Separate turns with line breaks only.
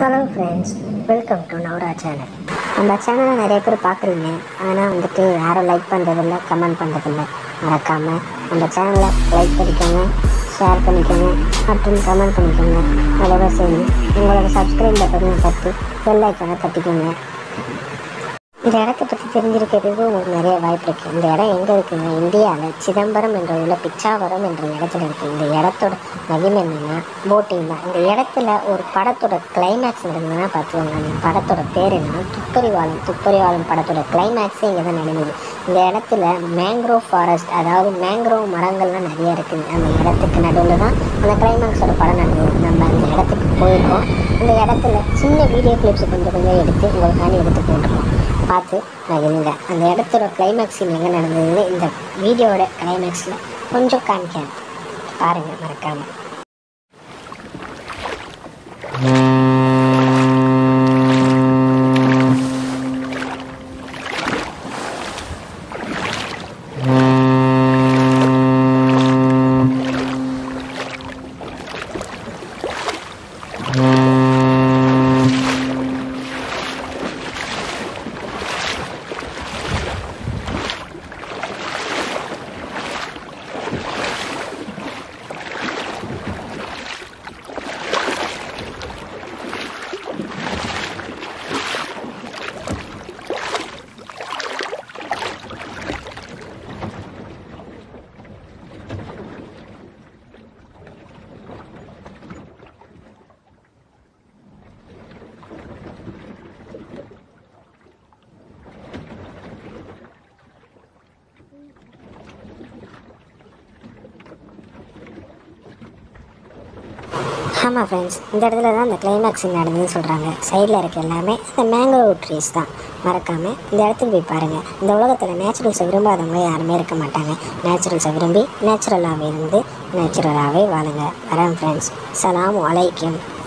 hello friends welcome to Navara channel நம்ம சேனலை நிறைய பேர் பார்க்குறீங்க ஆனால் வந்துட்டு யாரும் லைக் பண்ணுறதில்ல கமெண்ட் பண்ணுறதில்ல மறக்காமல் நம்ம சேனலை லைக் பண்ணிக்கோங்க ஷேர் பண்ணிக்கோங்க மற்றும் கமெண்ட் பண்ணிக்கோங்க அதோட சரி உங்களோட சப்ஸ்கிரைப் பட்டனை தட்டி பெல் ஐக்கானை தட்டிக்கோங்க இந்த இடத்த பற்றி தெரிஞ்சிருக்கிறதுக்கு உங்களுக்கு நிறைய வாய்ப்பு இருக்குது இந்த இடம் எங்கே இருக்குங்க இந்தியாவில் சிதம்பரம் என்ற உள்ள பிச்சாவரம் என்ற இடத்துல இருக்குது இந்த இடத்தோட மகிமை என்னென்னா போட்டிங் தான் இந்த இடத்துல ஒரு படத்தோட கிளைமேக்ஸ் நடந்ததுன்னா பார்த்துக்கோங்க அந்த படத்தோட பேர் என்ன துப்பறிவாளன் துப்பறிவாளன் படத்தோட கிளைமேக்ஸே இங்கே தான் நடந்தது இந்த இடத்துல மேங்க்ரோவ் ஃபாரஸ்ட் அதாவது மேங்க்ரோவ் மரங்கள்லாம் நிறைய இருக்குது அந்த இடத்துக்கு நடுவில் தான் அந்த கிளைமேக்ஸோட படம் நடந்தது நம்ம அந்த இடத்துக்கு போயிருக்கோம் அந்த இடத்துல சின்ன வீடியோ கிளிப்ஸ் கொஞ்சம் கொஞ்சம் எடுத்து உங்களுக்காண்டி எடுத்து போட்டிருக்கோம் பார்த்து நான் இருங்க அந்த இடத்தோட கிளைமேக்ஸ் எங்கே நடந்ததுன்னு இந்த வீடியோவோட கிளைமேக்ஸில் கொஞ்சம் காமிக்கிறேன் பாருங்கள் மறக்காமல் ஆமாம் ஃப்ரெண்ட்ஸ் இந்த இடத்துல தான் அந்த கிளைமேக்ஸ் நடந்ததுன்னு சொல்கிறாங்க சைடில் இருக்க எல்லாமே இந்த மேங்க்ரோவ் ட்ரீஸ் தான் மறக்காமல் இந்த இடத்துக்கு போய் பாருங்கள் இந்த உலகத்தில் நேச்சுரல்ஸை விரும்பாதவங்க யாருமே இருக்க மாட்டாங்க நேச்சுரல்ஸை விரும்பி நேச்சுரலாகவே இருந்து நேச்சுரலாகவே வாழுங்க வரேன் ஃப்ரெண்ட்ஸ் சலாம் அலைக்கும்